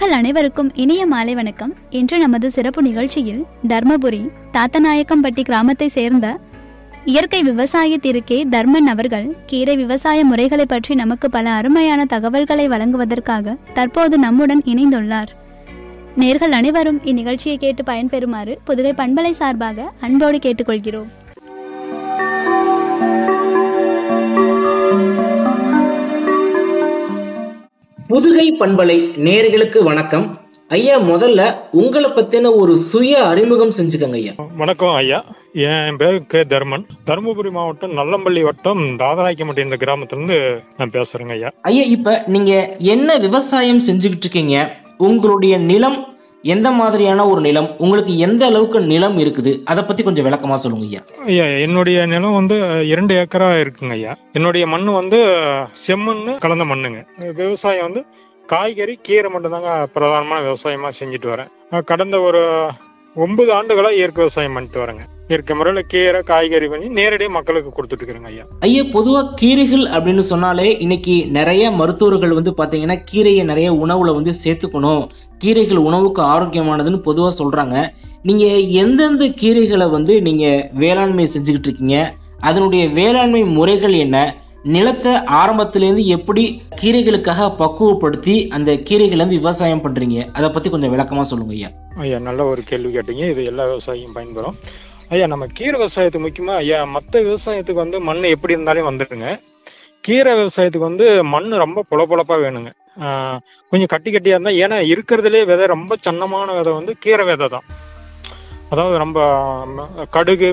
நேர்கள் அனைவருக்கும் இனிய மாலை வணக்கம் இன்று நமது சிறப்பு நிகழ்ச்சியில் தர்மபுரி தாத்தநாயக்கம்பட்டி கிராமத்தை சேர்ந்த இயற்கை விவசாய திரு கே தர்மன் அவர்கள் கீரை விவசாய முறைகளை பற்றி நமக்கு பல அருமையான தகவல்களை வழங்குவதற்காக தற்போது நம்முடன் இணைந்துள்ளார் நேர்கள் அனைவரும் இந்நிகழ்ச்சியை கேட்டு பயன்பெறுமாறு புதுகை பண்பலை சார்பாக அன்போடு கேட்டுக்கொள்கிறோம் புதுகை பண்பலை நேர்களுக்கு வணக்கம் ஐயா முதல்ல உங்களை பத்தின ஒரு சுய அறிமுகம் செஞ்சுக்கங்க ஐயா வணக்கம் ஐயா என் பேர் கே தர்மன் தருமபுரி மாவட்டம் நல்லம்பள்ளி வட்டம் தாதராய்க்கம்பட்டி இந்த கிராமத்திலிருந்து நான் பேசுறேங்க ஐயா ஐயா இப்ப நீங்க என்ன விவசாயம் செஞ்சுக்கிட்டு இருக்கீங்க உங்களுடைய நிலம் எந்த மாதிரியான ஒரு நிலம் உங்களுக்கு எந்த அளவுக்கு நிலம் இருக்குது அதை பத்தி கொஞ்சம் விளக்கமா சொல்லுங்க ஐயா ஐயா என்னுடைய நிலம் வந்து இரண்டு ஏக்கரா இருக்குங்க ஐயா என்னுடைய மண் வந்து செம்மண்ணு கலந்த மண்ணுங்க விவசாயம் வந்து காய்கறி கீரை மட்டும்தாங்க பிரதானமான விவசாயமா செஞ்சுட்டு வரேன் அஹ் கடந்த ஒரு ஒன்பது ஆண்டுகளா இயற்கை விவசாயம் பண்ணிட்டு வரேங்க இயற்கை முறையில கீரை காய்கறி பண்ணி நேரடியாக மக்களுக்கு கொடுத்துட்டு இருக்கிறேங்க ஐயா ஐயா பொதுவா கீரைகள் அப்படின்னு சொன்னாலே இன்னைக்கு நிறைய மருத்துவர்கள் வந்து பாத்தீங்கன்னா கீரையை நிறைய உணவுல வந்து சேர்த்துக்கணும் கீரைகள் உணவுக்கு ஆரோக்கியமானதுன்னு பொதுவா சொல்றாங்க நீங்க எந்தெந்த கீரைகளை வந்து நீங்க வேளாண்மை செஞ்சுக்கிட்டு இருக்கீங்க அதனுடைய வேளாண்மை முறைகள் என்ன நிலத்தை ஆரம்பத்திலேருந்து எப்படி கீரைகளுக்காக பக்குவப்படுத்தி அந்த கீரைகளை வந்து விவசாயம் பண்றீங்க அதை பத்தி கொஞ்சம் விளக்கமா சொல்லுங்க ஐயா ஐயா நல்ல ஒரு கேள்வி கேட்டீங்க இது எல்லா விவசாயியும் பயன்பெறும் ஐயா நம்ம கீரை விவசாயத்துக்கு முக்கியமா ஐயா மற்ற விவசாயத்துக்கு வந்து மண் எப்படி இருந்தாலும் வந்துடுங்க கீரை விவசாயத்துக்கு வந்து மண் ரொம்ப பொலப்பொலப்பா வேணுங்க ஆஹ் கொஞ்சம் கட்டி கட்டியா இருந்தா ஏன்னா இருக்கிறதுலே விதை ரொம்ப சன்னமான விதை வந்து கீரை விதை தான் அதாவது ரொம்ப ம, கடுகு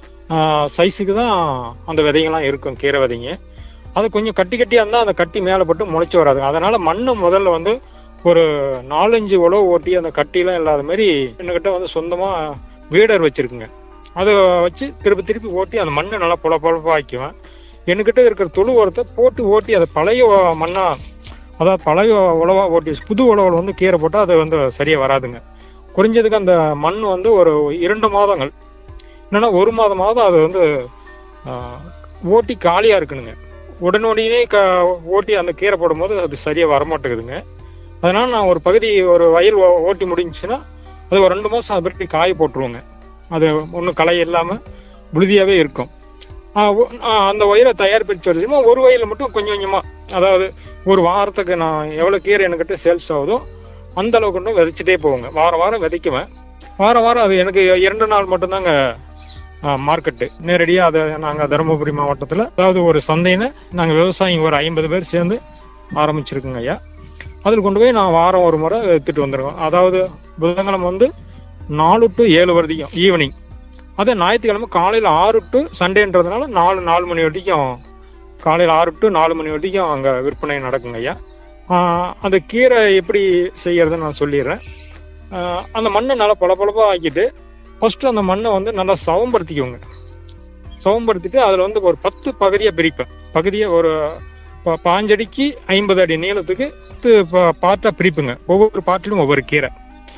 சைஸுக்கு தான் அந்த விதைங்கெல்லாம் இருக்கும் கீரை விதைங்க அது கொஞ்சம் கட்டி கட்டியா இருந்தா அந்த கட்டி மேலே பட்டு முளைச்சு வராது அதனால மண்ணு முதல்ல வந்து ஒரு நாலஞ்சு உழவு ஓட்டி அந்த கட்டிலாம் இல்லாத மாதிரி என்கிட்ட வந்து சொந்தமா வீடர் வச்சிருக்குங்க அதை வச்சு திருப்பி திருப்பி ஓட்டி அந்த மண்ணை நல்லா பொல பொழப்பா ஆக்குவேன் என்கிட்ட இருக்கிற தொழு உரத்தை போட்டு ஓட்டி அதை பழைய உ- மண்ணா அதாவது பழைய உழவா ஓட்டி புது உழவுல வந்து கீரை போட்டால் அது வந்து சரியா வராதுங்க குறைஞ்சதுக்கு அந்த மண் வந்து ஒரு இரண்டு மாதங்கள் இல்லைன்னா ஒரு மாதமாவது அது வந்து ஆஹ், ஓட்டி காலியா இருக்கணுங்க உடனடியே க ஓட்டி அந்த கீரை போடும்போது அது சரியா வரமாட்டேங்குதுங்க அதனால நான் ஒரு பகுதி ஒரு வயல் ஓ- ஓட்டி முடிஞ்சுச்சுன்னா அது ஒரு ரெண்டு மாசம் அது பற்றி காய போட்டுருவோங்க அது ஒன்றும் களை இல்லாம புழுதியாவே இருக்கும் ஆஹ் ஒ- ஆஹ் அந்த ஒயரை தயாரிப்பிச்சு வச்சுமா ஒரு வயலில் மட்டும் கொஞ்சம் கொஞ்சமா அதாவது ஒரு வாரத்துக்கு நான் எவ்வளவு கீரை என்கிட்ட சேல்ஸ் ஆகுதோ அந்த அளவுக்கு இன்னும் விதைச்சிட்டே போவோங்க வாரம் வாரம் விதைக்குவேன் வாரம் வாரம் அது எனக்கு இரண்டு நாள் மட்டும்தாங்க மார்க்கெட்டு நேரடியாக அதை நாங்கள் தருமபுரி மாவட்டத்தில் அதாவது ஒரு சந்தைன்னு நாங்கள் விவசாயி ஒரு ஐம்பது பேர் சேர்ந்து ஆரம்பிச்சிருக்கோங்க ஐயா அதில் கொண்டு போய் நான் வாரம் ஒரு முறை எடுத்துட்டு வந்துருக்கோம் அதாவது புதன்கிழமை வந்து நாலு டு ஏழு வரைக்கும் ஈவினிங் அதே ஞாயிற்றுக்கிழமை காலையில் ஆறு டு சண்டேன்றதுனால நாலு நாலு மணி வரைக்கும் காலையில் ஆறு டு நாலு மணி வரைக்கும் அங்கே விற்பனை நடக்குங்க ஐயா ஆஹ் அந்த கீரை எப்படி செய்யறதுன்னு நான் சொல்லிடுறேன் ஆஹ் அந்த மண்ணை நல்லா பொலப்பொலப்பா ஆக்கிட்டு ஃபர்ஸ்ட் அந்த மண்ணை வந்து நல்லா சவம்படுத்திக்கோங்க சவம்படுத்திட்டு அதில் வந்து ஒரு பத்து பகுதியாக பிரிப்பேன் பகுதியை ஒரு ப- பாஞ்சடிக்கு ஐம்பது அடி நீளத்துக்கு பத்து பார்ட்டாக பிரிப்புங்க ஒவ்வொரு பார்ட்டிலும் ஒவ்வொரு கீரை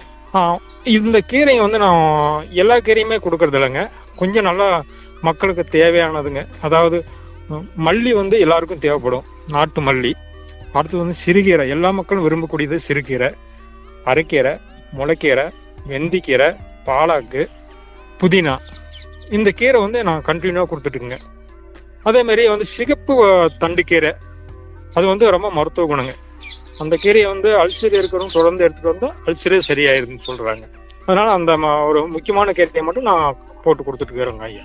ஆஹ் இந்த கீரையை வந்து நான் எல்லா கீரையுமே கொடுக்கறது இல்லைங்க கொஞ்சம் நல்லா மக்களுக்கு தேவையானதுங்க அதாவது உம், மல்லி வந்து எல்லாருக்கும் தேவைப்படும் நாட்டு மல்லி அடுத்தது வந்து சிறுகீரை எல்லா மக்களும் விரும்பக்கூடியது சிறுகீரை அரைக்கீரை முளைக்கீரை வெந்திக்கீரை பாலாக்கு புதினா இந்த கீரை வந்து நான் கண்டினியூவாக கொடுத்துட்டுங்க அதே மாதிரி வந்து சிகப்பு அஹ், தண்டுக்கீரை அது வந்து ரொம்ப மருத்துவ குணங்க அந்த கீரையை வந்து அல்சர் இருக்கிறவங்க தொடர்ந்து எடுத்துட்டு வந்தா அல்சரே சரியாயிருதுன்னு சொல்றாங்க அதனால அந்த ம- ஒரு முக்கியமான கீரையை மட்டும் நான் போட்டு கொடுத்துட்டு இருக்கிறேங்க ஐயா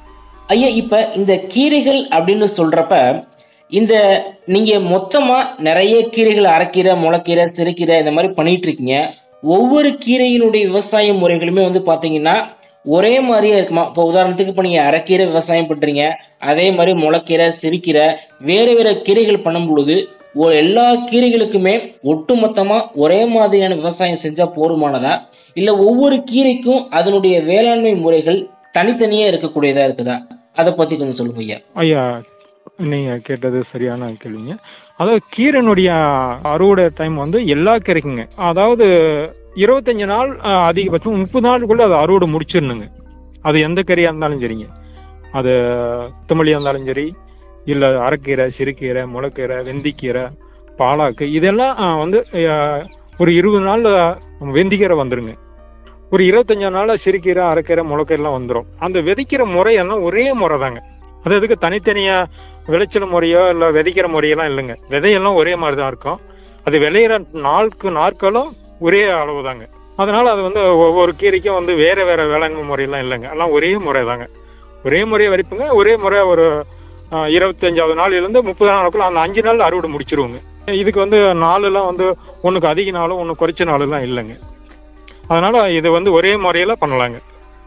ஐயா இப்ப இந்த கீரைகள் அப்படின்னு சொல்றப்ப இந்த நீங்க மொத்தமா நிறைய கீரைகள் அரைக்கீரை முளைக்கீரை சிறுகீரை இந்த மாதிரி பண்ணிட்டு இருக்கீங்க ஒவ்வொரு கீரையினுடைய விவசாய முறைகளுமே வந்து பாத்தீங்கன்னா ஒரே மாதிரியே இருக்குமா இப்போ உதாரணத்துக்கு இப்போ நீங்க அரைக்கீரை விவசாயம் பண்றீங்க அதே மாதிரி முளைக்கீரை சிறுகீரை வேறு வேறு கீரைகள் பண்ணும் பொழுது ஒ- எல்லா கீரைகளுக்குமே ஒட்டுமொத்தமா ஒரே மாதிரியான விவசாயம் செஞ்சா போதுமானதா இல்ல ஒவ்வொரு கீரைக்கும் அதனுடைய வேளாண்மை முறைகள் தனித்தனியா இருக்கக்கூடியதா இருக்குதா அதை பத்தி கொஞ்சம் சொல்லுங்க ஐயா ஐயா நீங்க கேட்டது சரியான கேள்விங்க அதாவது கீரைனுடைய அறுவடை டைம் வந்து எல்லா கீரைக்குங்க அதாவது இருபத்தஞ்சு நாள் அஹ், அதிகபட்சம் முப்பது நாளுக்குள்ள அது அறுவடை முடிச்சிடணுங்க அது எந்த கீரையா இருந்தாலும் சரிங்க அது துமலியா இருந்தாலும் சரி இல்ல அரைக்கீரை சிறுகீரை முளைக்கீரை வெந்திக்கீரை பாலாக்கு இதெல்லாம் அஹ், வந்து அஹ், ஒரு இருபது நாள்ல வெந்திக்கீரை வந்துருங்க ஒரு இருபத்தஞ்சு நாள்ல சிறுகீரை அரைக்கீரை முளைக்கீரைலாம் வந்துடும் அந்த விதைக்கிற முறை எல்லாம் ஒரே முறை தாங்க அது அதுக்கு தனித்தனியா விளைச்சல் முறையோ இல்லை விதைக்கிற முறையெல்லாம் இல்லைங்க விதையெல்லாம் ஒரே மாதிரி தான் இருக்கும் அது விளையிற நாளுக்கு நாட்களும் ஒரே அளவு தாங்க அதனால அது வந்து ஒவ்வொரு கீரைக்கும் வந்து வேற வேற வேளாண்மை முறையெல்லாம் இல்லைங்க எல்லாம் ஒரே முறை தாங்க ஒரே முறையை வரைப்புங்க ஒரே முறை ஒரு ஆஹ், இருபத்தஞ்சாவது நாளிலிருந்து முப்பது நாளுக்குள்ள அந்த அஞ்சு நாள் அறுவடை முடிச்சிருவோங்க இதுக்கு வந்து நாளெல்லாம் வந்து ஒன்றுக்கு அதிக நாளும் ஒன்று குறைச்ச நாளெல்லாம் இல்லைங்க அதனால இது வந்து ஒரே முறையில பண்ணலாங்க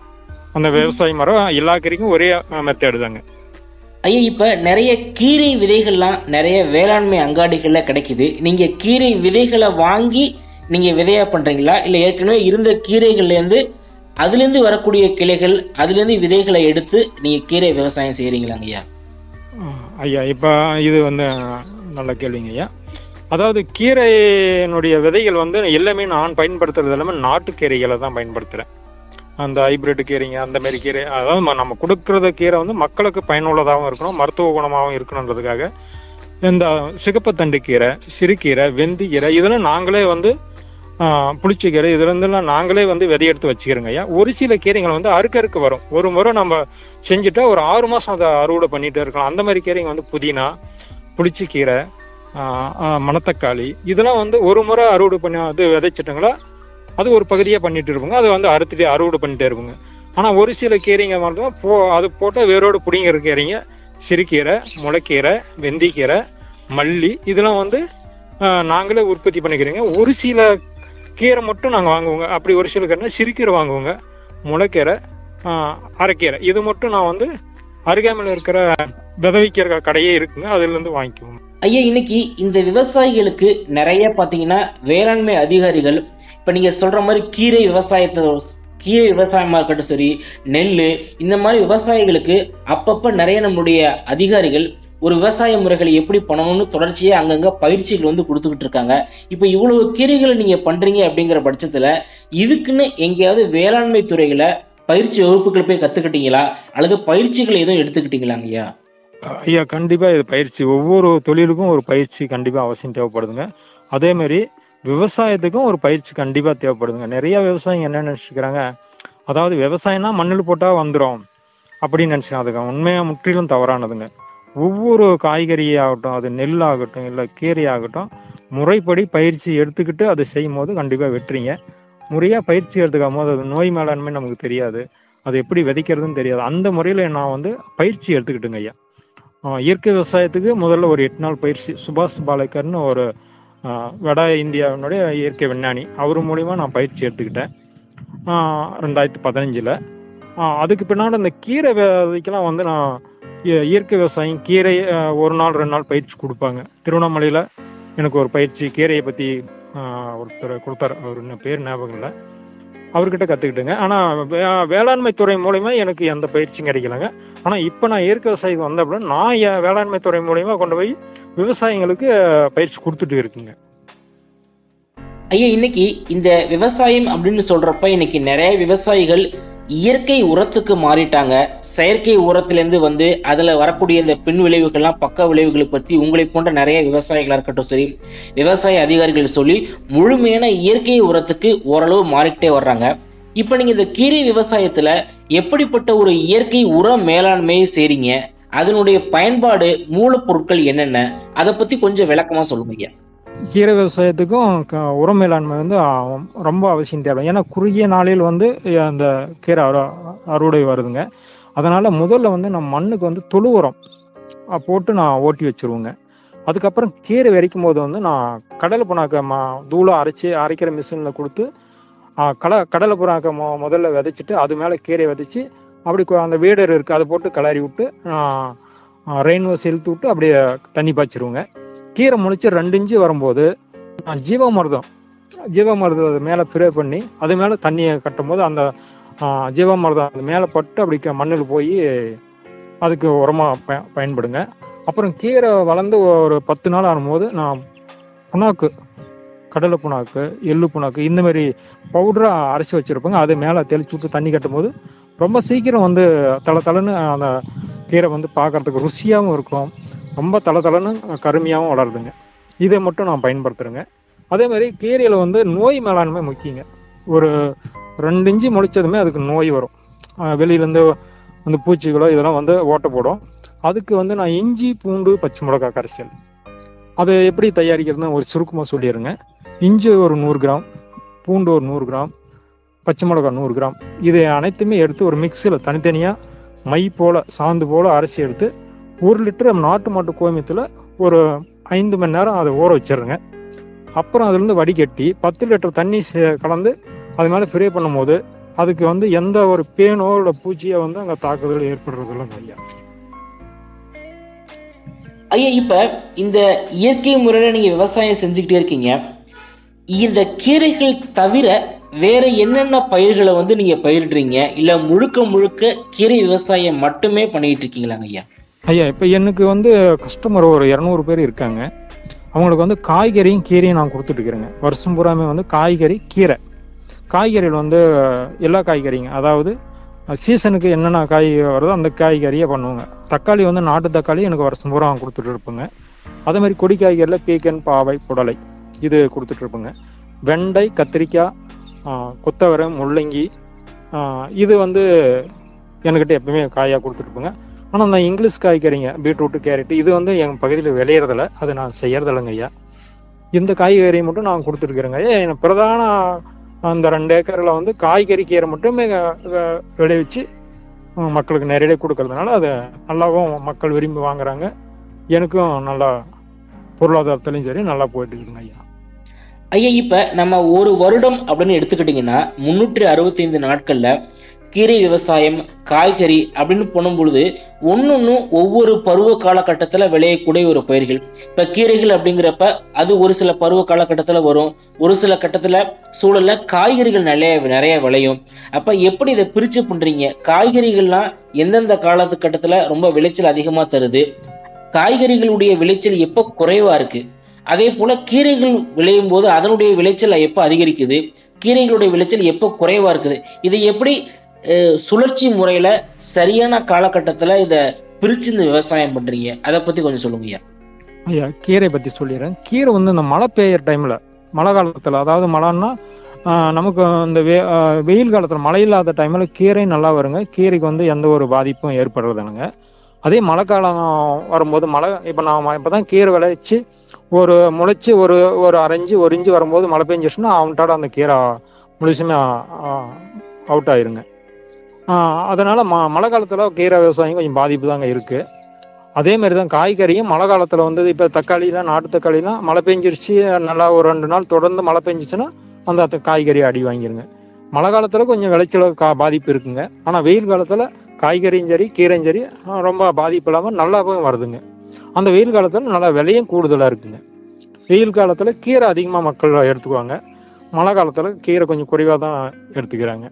அந்த விவசாய மரம் எல்லா கீரைக்கும் ஒரே மெத்தேடு தாங்க ஐயா இப்ப நிறைய கீரை விதைகள்லாம் நிறைய வேளாண்மை அங்காடிகள்ல கிடைக்குது நீங்க கீரை விதைகளை வாங்கி நீங்க விதையா பண்றீங்களா இல்ல ஏற்கனவே இருந்த கீரைகள்ல இருந்து அதுல இருந்து வரக்கூடிய கிளைகள் அதுல இருந்து விதைகளை எடுத்து நீங்க கீரை விவசாயம் செய்யறீங்களாங்க ஐயா ஆஹ் ஐயா இப்போ இது வந்து நல்ல கேள்விங்க ஐயா அதாவது கீரையினுடைய விதைகள் வந்து எல்லாமே நான் பயன்படுத்துறது எல்லாமே நாட்டுக்கீரைகளை தான் பயன்படுத்துகிறேன் அந்த ஹைபிரிட் கீரைங்க அந்த மாதிரி கீரை அதாவது ம- நம்ம கொடுக்கறத கீரை வந்து மக்களுக்கு பயனுள்ளதாகவும் இருக்கணும் மருத்துவ குணமாகவும் இருக்கணுன்றதுக்காக இந்த சிகப்பத்தண்டு கீரை சிறுகீரை வெந்திக்கீரை இதெல்லாம் நாங்களே வந்து ஆஹ், புளிச்சக்கீரை இதுல இருந்தெல்லாம் நாங்களே வந்து விதையெடுத்து வச்சுக்கிறோங்க ஐயா ஒரு சில கீரைகள் வந்து அறுக்க அறுக்க வரும் ஒரு முறை நம்ம செஞ்சுட்டா ஒரு ஆறு மாசம் அதை அறுவடை பண்ணிட்டே இருக்கலாம் அந்த மாதிரி கீரைங்க வந்து புதினா புளிச்சக்கீரை ஆஹ், ஆஹ், மணத்தக்காளி இதெல்லாம் வந்து ஒரு முறை அறுவடை பண்ணி அது விதைச்சிட்டுங்களா அது ஒரு பகுதியாக பண்ணிட்டு இருப்போங்க அது வந்து அறுத்துட்டு அறுவடை பண்ணிட்டே இருப்போங்க ஆனா ஒரு சில கீரைங்க மட்டும் போ அது போட்டால் வேரோடு பிடிங்கிற கீரைங்க சிறுகீரை முளைக்கீரை வெந்திக்கீரை மல்லி இதெல்லாம் வந்து ஆஹ், நாங்களே உற்பத்தி பண்ணிக்கிறோங்க ஒரு சில கீரை மட்டும் நாங்கள் வாங்குவோங்க அப்படி ஒரு சில கீரை சிறுகீரை வாங்குவோங்க முளைக்கீரை ஆஹ், அரைக்கீரை இது மட்டும் நான் வந்து அருகாமையில் இருக்கிற விதவிக்கிற கடையே இருக்குங்க அதுல இருந்து வாங்கிக்குவோம் ஐயா இன்னைக்கு இந்த விவசாயிகளுக்கு நிறைய பாத்தீங்கன்னா வேளாண்மை அதிகாரிகள் இப்ப நீங்க சொல்ற மாதிரி கீரை விவசாயத்தை கீரை விவசாயமா இருக்கட்டும் சரி நெல் இந்த மாதிரி விவசாயிகளுக்கு அப்பப்ப நிறைய நம்மளுடைய அதிகாரிகள் ஒரு விவசாய முறைகளை எப்படி பண்ணணும்னு தொடர்ச்சியா அங்கங்க பயிற்சிகள் வந்து கொடுத்துக்கிட்டு இருக்காங்க இப்ப இவ்வளவு கீரைகளை நீங்க பண்றீங்க அப்படிங்கிற பட்சத்துல இதுக்குன்னு எங்கேயாவது வேளாண்மை துறையில பயிற்சி வகுப்புகள் போய் கத்துக்கிட்டீங்களா அல்லது பயிற்சிகள் எதுவும் எடுத்துக்கிட்டீங்களாங்க ஐயா ஐயா கண்டிப்பா இது பயிற்சி ஒவ்வொரு தொழிலுக்கும் ஒரு பயிற்சி கண்டிப்பா அவசியம் தேவைப்படுதுங்க அதே மாதிரி விவசாயத்துக்கும் ஒரு பயிற்சி கண்டிப்பா தேவைப்படுதுங்க நிறைய விவசாயிங்க என்ன நினைச்சுக்கிறாங்க அதாவது விவசாயம்னா மண்ணில் போட்டா வந்துடும் அப்படின்னு நினைச்சுக்காங்க அதுக்கு உண்மையா முற்றிலும் தவறானதுங்க ஒவ்வொரு காய்கறி ஆகட்டும் அது நெல் ஆகட்டும் இல்லை கீரை ஆகட்டும் முறைப்படி பயிற்சி எடுத்துக்கிட்டு அதை செய்யும் போது கண்டிப்பா வெட்டுறீங்க முறையா பயிற்சி எடுத்துக்கும் போது அது நோய் மேலாண்மை நமக்கு தெரியாது அது எப்படி விதைக்கிறதுன்னு தெரியாது அந்த முறையில நான் வந்து பயிற்சி எடுத்துக்கிட்டுங்க ஐயா ஆஹ் இயற்கை விவசாயத்துக்கு முதல்ல ஒரு எட்டு நாள் பயிற்சி சுபாஷ் பாலேக்கர்னு ஒரு ஆஹ் வட இந்தியாவினுடைய இயற்கை விஞ்ஞானி அவர் மூலியமா நான் பயிற்சி எடுத்துக்கிட்டேன் ஆஹ் ரெண்டாயிரத்தி பதினஞ்சுல ஆஹ் அதுக்கு பின்னாடி இந்த கீரை விதைக்கெல்லாம் வந்து நான் இய- இயற்கை விவசாயம் கீரை ஆஹ் ஒரு நாள் ரெண்டு நாள் பயிற்சி கொடுப்பாங்க திருவண்ணாமலையில எனக்கு ஒரு பயிற்சி கீரையை பத்தி ஆஹ் ஒருத்தர் கொடுத்தாரு அவர் என்ன பேர் ஞாபகம் இல்லை அவர்கிட்ட கத்துக்கிட்டுங்க ஆனா வே- வேளாண்மை துறை மூலியமா எனக்கு எந்த பயிற்சியும் கிடைக்கலங்க ஆனா இப்ப நான் இயற்கை விவசாயிக்கு வந்த அப்படின்னா நான் என் வேளாண்மை துறை மூலியமா கொண்டு போய் விவசாயிங்களுக்கு அஹ், பயிற்சி கொடுத்துட்டு இருக்குங்க ஐயா இன்னைக்கு இந்த விவசாயம் அப்படின்னு சொல்றப்ப இன்னைக்கு நிறைய விவசாயிகள் இயற்கை உரத்துக்கு மாறிட்டாங்க செயற்கை உரத்திலிருந்து வந்து அதுல வரக்கூடிய இந்த பின் விளைவுகள்லாம் பக்க விளைவுகளை பத்தி உங்களை போன்ற நிறைய விவசாயிகளா இருக்கட்டும் சரி விவசாய அதிகாரிகள் சொல்லி முழுமையான இயற்கை உரத்துக்கு ஓரளவு மாறிக்கிட்டே வர்றாங்க இப்ப நீங்க இந்த கீரை விவசாயத்துல எப்படிப்பட்ட ஒரு இயற்கை உர மேலாண்மையை செய்றீங்க அதனுடைய பயன்பாடு மூலப்பொருட்கள் என்னென்ன அதை பத்தி கொஞ்சம் விளக்கமா சொல்லுங்க ஐயா கீரை விவசாயத்துக்கும் க- உர மேலாண்மை வந்து ஆ- ரொம்ப அவசியம் தேவை ஏன்னா குறுகிய நாளில் வந்து அந்த கீரை அறு அறுவடை வருதுங்க அதனால முதல்ல வந்து நம்ம மண்ணுக்கு வந்து தொழு உரம் அ, போட்டு நான் ஓட்டி வச்சிருவேங்க அதுக்கப்புறம் கீரை விதைக்கும் போது வந்து நான் கடலை புண்ணாக்க மா தூளை அரைச்சி அரைக்கிற மிஷினில் கொடுத்து ஆ, கட கடலை புண்ணாக்க மொ முதல்ல விதைச்சிட்டு அது மேலே கீரை விதைச்சி அப்படி கொ- அந்த வீடர் இருக்கு அதை போட்டு கிளறி விட்டு ரெயின் செலுத்து விட்டு அப்படியே தண்ணி பாய்ச்சிருவோங்க கீரை முளைச்சு ரெண்டு இன்ச்சு வரும்போது நான் ஜீவாமிர்தம் ஜீவாமிர்தம் அது மேலே ப்ரே பண்ணி அது மேலே தண்ணியை கட்டும் போது அந்த ஆ, ஜீவாமிர்தம் அது மேலே பட்டு அப்படி க- மண்ணில் போய் அதுக்கு உரமாக ப பயன்படுங்க அப்புறம் கீரை வளர்ந்து ஒரு பத்து நாள் ஆகும்போது நான் புண்ணாக்கு கடலை புண்ணாக்கு எள்ளு புண்ணாக்கு இந்த மாதிரி பவுடரா அரைச்சி வச்சிருப்பேங்க அது மேலே தெளிச்சு விட்டு தண்ணி கட்டும் போது ரொம்ப சீக்கிரம் வந்து தள தளன்னு அந்த கீரை வந்து பார்க்கறதுக்கு ருசியாகவும் இருக்கும் ரொம்ப தள தளன்னு கருமையாகவும் வளருதுங்க இதை மட்டும் நான் பயன்படுத்துறேங்க அதே மாதிரி கீரையில வந்து நோய் மேலாண்மை முக்கியங்க ஒரு ரெண்டு இன்ச்சு முளைச்சதுமே அதுக்கு நோய் வரும் ஆஹ் வெளியில இருந்து அந்த பூச்சிகளோ இதெல்லாம் வந்து ஓட்ட போடும் அதுக்கு வந்து நான் இஞ்சி பூண்டு பச்சை மிளகாய் கரைசல் அதை எப்படி தயாரிக்கிறதுன்னு ஒரு சுருக்கமா சொல்லிடுங்க இஞ்சி ஒரு நூறு கிராம் பூண்டு ஒரு நூறு கிராம் பச்சை மிளகாய் நூறு கிராம் இது அனைத்துமே எடுத்து ஒரு மிக்சியில் தனித்தனியா மை போல சாந்து போல அரைச்சி எடுத்து ஒரு லிட்டர் நாட்டு மாட்டு கோமியத்தில் ஒரு ஐந்து மணி நேரம் அதை ஊற வச்சிடுறேங்க அப்புறம் அதுலேருந்து வடிகட்டி பத்து லிட்டர் தண்ணி சே- கலந்து அது மேலே ஃப்ரே பண்ணும்போது அதுக்கு வந்து எந்த ஒரு பேனோ இல்லை பூச்சியோ வந்து அங்கே தாக்குதல் ஏற்படுறது இல்லைங்க ஐயா ஐயா இப்ப இந்த இயற்கை முறையில நீங்க விவசாயம் செஞ்சுக்கிட்டே இருக்கீங்க இந்த கீரைகள் தவிர வேற என்னென்ன பயிர்களை வந்து நீங்க பயிரிடுறீங்க இல்ல முழுக்க முழுக்க கீரை விவசாயம் மட்டுமே பண்ணிட்டு இருக்கீங்களாங்க ஐயா ஐயா இப்போ எனக்கு வந்து கஸ்டமர் ஒரு இரநூறு பேர் இருக்காங்க அவங்களுக்கு வந்து காய்கறியும் கீரையும் நான் கொடுத்துட்டு இருக்கிறேங்க வருஷம் பூராமே வந்து காய்கறி கீரை காய்கறிகள் வந்து எல்லா காய்கறிங்க அதாவது சீசனுக்கு என்னென்ன காய் வருதோ அந்த காய்கறியை பண்ணுவோங்க தக்காளி வந்து நாட்டு தக்காளி எனக்கு வருஷம் பூரா கொடுத்துட்டு இருப்பேங்க அதே மாதிரி கொடி காய்கறியில் பீக்கன் பாவை புடலை இது கொடுத்துட்டு இருப்பேங்க வெண்டை கத்திரிக்காய் ஆ, கொத்தவரை முள்ளங்கி ஆ, இது வந்து என்கிட்ட எப்பவுமே காயாக கொடுத்துருப்பேங்க ஆனால் அந்த இங்கிலீஷ் காய்கறிங்க பீட்ரூட்டு கேரட் இது வந்து எங்கள் பகுதியில் விளையிறதில்ல அது நான் செய்யறதில்லைங்க ஐயா இந்த காய்கறி மட்டும் நான் கொடுத்துருக்குறேங்க ஐயா எனக்கு பிரதான அந்த ரெண்டு ஏக்கரில் வந்து காய்கறி கீரை மட்டுமே அஹ், அஹ், விளைவிச்சு அஹ், மக்களுக்கு நேரடியாக கொடுக்கறதுனால அதை நல்லாவும் மக்கள் விரும்பி வாங்குறாங்க எனக்கும் நல்லா பொருளாதாரத்துலையும் சரி நல்லா போயிட்டு இருக்குங்க ஐயா ஐயா இப்ப நம்ம ஒரு வருடம் அப்படின்னு எடுத்துக்கிட்டீங்கன்னா முன்னூற்றி அறுபத்தைந்து நாட்கள்ல கீரை விவசாயம் காய்கறி அப்படின்னு பண்ணும் பொழுது ஒன்னொன்னும் ஒவ்வொரு பருவ காலகட்டத்துல விளையக்கூடிய ஒரு பயிர்கள் இப்ப கீரைகள் அப்படிங்கிறப்ப அது ஒரு சில பருவ காலகட்டத்துல வரும் ஒரு சில கட்டத்துல சூழல்ல காய்கறிகள் நிறைய நிறைய விளையும் அப்ப எப்படி இதை பிரிச்சு பண்றீங்க காய்கறிகள்லாம் எந்தெந்த காலகட்டத்துல ரொம்ப விளைச்சல் அதிகமா தருது காய்கறிகளுடைய விளைச்சல் எப்ப குறைவா இருக்கு அதே போல கீரைகள் விளையும் போது அதனுடைய விளைச்சல் எப்ப அதிகரிக்குது கீரைகளுடைய விளைச்சல் எப்ப குறைவா இருக்குது இதை எப்படி அஹ், சுழற்சி முறையில சரியான காலகட்டத்துல இத பிரிச்சு இந்த விவசாயம் பண்றீங்க அதை பத்தி கொஞ்சம் சொல்லுங்க ஐயா ஐயா கீரை பற்றி சொல்லிடுறேன் கீரை வந்து இந்த மழை பெய்யற டைமில் மழை காலத்தில் அதாவது மழைன்னா ஆஹ், நமக்கு இந்த வெ ஆஹ், வெயில் காலத்தில் மழை இல்லாத டைமில் கீரை நல்லா வருங்க கீரைக்கு வந்து எந்த ஒரு பாதிப்பும் ஏற்படுறதுனுங்க அதே மழை காலம் வரும்போது மழை இப்போ நான் இப்போ தான் கீரை விளைவிச்சு ஒரு முளைச்சி ஒரு ஒரு அரைஞ்சு ஒரு இஞ்சி வரும்போது மழை பெஞ்சிச்சுன்னா அவன்கிட்ட அந்த கீரை முழுசுமே அவுட் ஆயிருங்க ஆஹ், அதனால ம மழை காலத்தில் கீரை விவசாயம் கொஞ்சம் பாதிப்பு தாங்க இருக்கு அதே மாதிரி தான் காய்கறியும் மழை காலத்தில் வந்து இப்போ தக்காளிலாம் நாட்டு தக்காளிலாம் மழை பெஞ்சிருச்சு நல்லா ஒரு ரெண்டு நாள் தொடர்ந்து மழை பெஞ்சிச்சுன்னா அந்த த- காய்கறி அடி வாங்கிருங்க மழை காலத்தில் கொஞ்சம் விளைச்சல் கா பாதிப்பு இருக்குங்க ஆனால் வெயில் காலத்தில் காய்கறியும் சரி கீரையும் சரி ஆஹ் ரொம்ப பாதிப்பு இல்லாமல் நல்லாவே வருதுங்க அந்த வெயில் காலத்தில் நல்லா விலையும் கூடுதலாக இருக்குங்க வெயில் காலத்தில் கீரை அதிகமாக மக்கள் எடுத்துக்குவாங்க மழை காலத்தில் கீரை கொஞ்சம் குறைவாக தான் எடுத்துக்கிறாங்க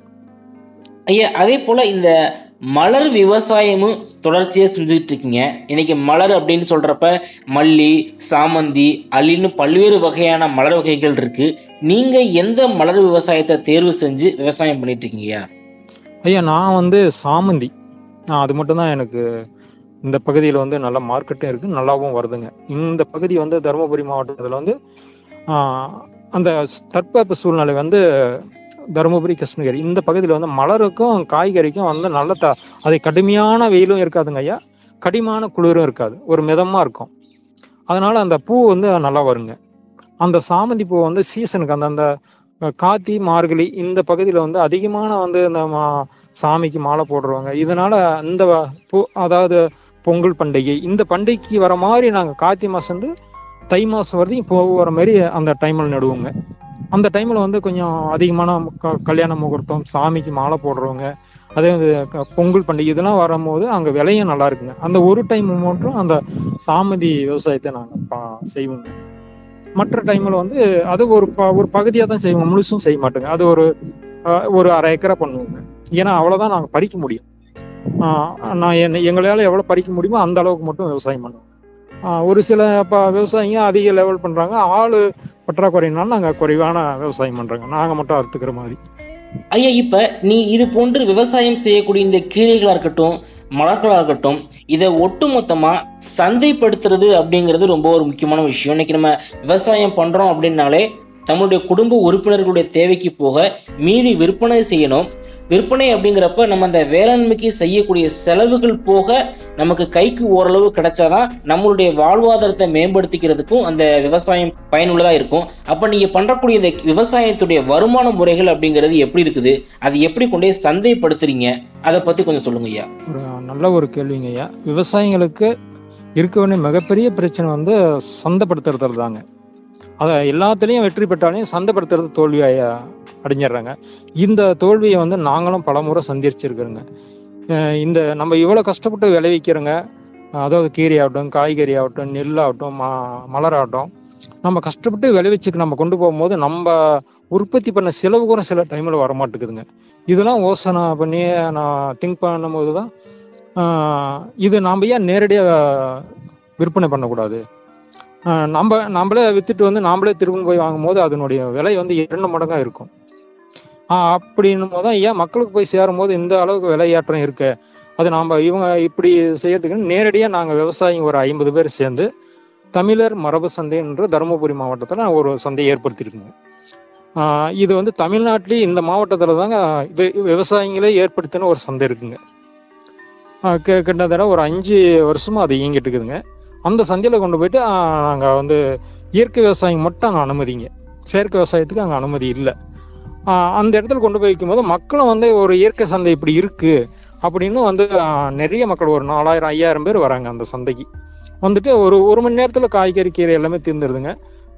ஐயா அதே போல இந்த மலர் விவசாயமும் தொடர்ச்சியா செஞ்சுக்கிட்டு இருக்கீங்க இன்னைக்கு மலர் அப்படின்னு சொல்றப்ப மல்லி சாமந்தி அல்லின்னு பல்வேறு வகையான மலர் வகைகள் இருக்கு நீங்க எந்த மலர் விவசாயத்தை தேர்வு செஞ்சு விவசாயம் பண்ணிட்டு இருக்கீங்கய்யா ஐயா நான் வந்து சாமந்தி நான் அது மட்டும்தான் எனக்கு இந்த பகுதியில் வந்து நல்ல மார்க்கெட்டும் இருக்கு நல்லாவும் வருதுங்க இந்த பகுதி வந்து தருமபுரி மாவட்டத்தில் வந்து ஆஹ், அந்த தட்பவெப்ப சூழ்நிலை வந்து தருமபுரி கிருஷ்ணகிரி இந்த பகுதியில் வந்து மலருக்கும் காய்கறிக்கும் வந்து நல்ல த அது கடுமையான வெயிலும் இருக்காதுங்க ஐயா கடிமான குளிரும் இருக்காது ஒரு மிதமா இருக்கும் அதனால அந்த பூ வந்து நல்லா வருங்க அந்த சாமந்தி பூ வந்து சீசனுக்கு அந்த அந்த காத்தி மார்கழி இந்த பகுதியில் வந்து அதிகமான வந்து இந்த மா- சாமிக்கு மாலை போடுறவங்க இதனால இந்த வ- பூ அதாவது பொங்கல் பண்டிகை இந்த பண்டிகைக்கு வர மாதிரி நாங்கள் கார்த்திகை மாதம் வந்து தை மாதம் வரைக்கும் போகிற மாதிரி அந்த டைமில் நடுவோங்க அந்த டைமில் வந்து கொஞ்சம் அதிகமான க- கல்யாண முகூர்த்தம் சாமிக்கு மாலை போடுறவங்க அதே வந்து க- பொங்கல் பண்டிகை இதெல்லாம் வரும்போது அங்கே விலையும் நல்லா இருக்குங்க அந்த ஒரு டைம் மட்டும் அந்த சாமதி விவசாயத்தை நாங்கள் செய்வோங்க மற்ற டைம்ல வந்து அது ஒரு ப- ஒரு பகுதியாக தான் செய்வோம் முழுசும் செய்ய மாட்டோங்க அது ஒரு அஹ், ஒரு அரை ஏக்கரா பண்ணுவோங்க ஏன்னா அவ்வளவுதான் நாங்கள் பறிக்க முடியும் ஆஹ், நான் என்ன எங்களால் எவ்வளோ பறிக்க முடியுமோ அந்த அளவுக்கு மட்டும் விவசாயம் பண்ணுவோம் ஆஹ், ஒரு சில இப்போ விவசாயிங்க அதிக லெவல் பண்றாங்க ஆளு பற்றாக்குறையினால நாங்கள் குறைவான விவசாயம் பண்றோங்க நாங்கள் மட்டும் அறுத்துக்கிற மாதிரி ஐயா இப்ப நீ இது போன்று விவசாயம் செய்யக்கூடிய இந்த கீரைகளா இருக்கட்டும் மலர்களா இருக்கட்டும் இதை ஒட்டுமொத்தமா சந்தைப்படுத்துறது அப்படிங்கிறது ரொம்ப ஒரு முக்கியமான விஷயம் இன்னைக்கு நம்ம விவசாயம் பண்றோம் அப்படின்னாலே தம்முடைய குடும்ப உறுப்பினர்களுடைய தேவைக்கு போக மீதி விற்பனை செய்யணும் விற்பனை அப்படிங்கிறப்ப நம்ம அந்த வேளாண்மைக்கு செய்யக்கூடிய செலவுகள் போக நமக்கு கைக்கு ஓரளவு கிடைச்சாதான் நம்மளுடைய வாழ்வாதாரத்தை மேம்படுத்திக்கிறதுக்கும் அந்த விவசாயம் பயனுள்ளதா இருக்கும் அப்ப நீங்க பண்றக்கூடிய இந்த விவசாயத்துடைய வருமான முறைகள் அப்படிங்கிறது எப்படி இருக்குது அது எப்படி கொண்டு போய் சந்தைப்படுத்துறீங்க அதை பத்தி கொஞ்சம் சொல்லுங்க ஐயா ஒரு நல்ல ஒரு கேள்விங்க ஐயா விவசாயிங்களுக்கு இருக்க வேண்டிய மிகப்பெரிய பிரச்சனை வந்து சந்தைப்படுத்துறது தாங்க அதை எல்லாத்துலேயும் வெற்றி பெற்றாலையும் சந்தைப்படுத்துறது தோல்வி ஐயா அடைஞ்சிடுறாங்க இந்த தோல்வியை வந்து நாங்களும் பலமுறை சந்திச்சிருக்கிறோங்க அஹ் இந்த நம்ம இவ்வளோ கஷ்டப்பட்டு விளைவிக்கிறோங்க அதாவது கீரை ஆகட்டும் காய்கறி ஆகட்டும் நெல் ஆகட்டும் ம மலராகட்டும் நம்ம கஷ்டப்பட்டு விளைவிச்சுக்கு நம்ம கொண்டு போகும்போது நம்ம உற்பத்தி பண்ண செலவு கூட சில டைமில் வரமாட்டேங்குதுங்க இதெல்லாம் யோசனை பண்ணி நான் திங்க் பண்ணும்போது தான் ஆஹ் இது நாம் ஏன் நேரடியாக விற்பனை பண்ணக்கூடாது ஆஹ் நம்ம நம்மளே வித்துட்டு வந்து நாமளே திரும்ப போய் வாங்கும்போது அதனுடைய விலை வந்து இரண்டு மடங்கா இருக்கும் ஆஹ் அப்படின்னும் போது தான் ஏன் மக்களுக்கு போய் சேரும் போது இந்த அளவுக்கு விலையேற்றம் இருக்கு அது நாம இவங்க இப்படி செய்யறதுக்கு நேரடியாக நாங்கள் விவசாயிங்க ஒரு ஐம்பது பேர் சேர்ந்து தமிழர் மரபு சந்தை என்று தருமபுரி மாவட்டத்தில் ஒரு சந்தையை ஏற்படுத்தியிருக்குங்க ஆஹ் இது வந்து தமிழ்நாட்டிலேயே இந்த மாவட்டத்தில் தாங்க வி- விவசாயிங்களே ஏற்படுத்தின ஒரு சந்தை இருக்குங்க ஆஹ் கி- கிட்டத்தட்ட ஒரு அஞ்சு வருஷமா அது இயங்கிட்டு இருக்குதுங்க அந்த சந்தையில கொண்டு போயிட்டு ஆஹ் நாங்க வந்து இயற்கை விவசாயம் மட்டும் அங்கே அனுமதிங்க செயற்கை விவசாயத்துக்கு அங்கே அனுமதி இல்லை அந்த இடத்துல கொண்டு போய் வைக்கும்போது மக்களும் வந்து ஒரு இயற்கை சந்தை இப்படி இருக்கு அப்படின்னு வந்து ஆஹ் நிறைய மக்கள் ஒரு நாலாயிரம் ஐயாயிரம் பேர் வராங்க அந்த சந்தைக்கு வந்துட்டு ஒரு ஒரு மணி நேரத்துல காய்கறி கீரை எல்லாமே தீர்ந்துருதுங்க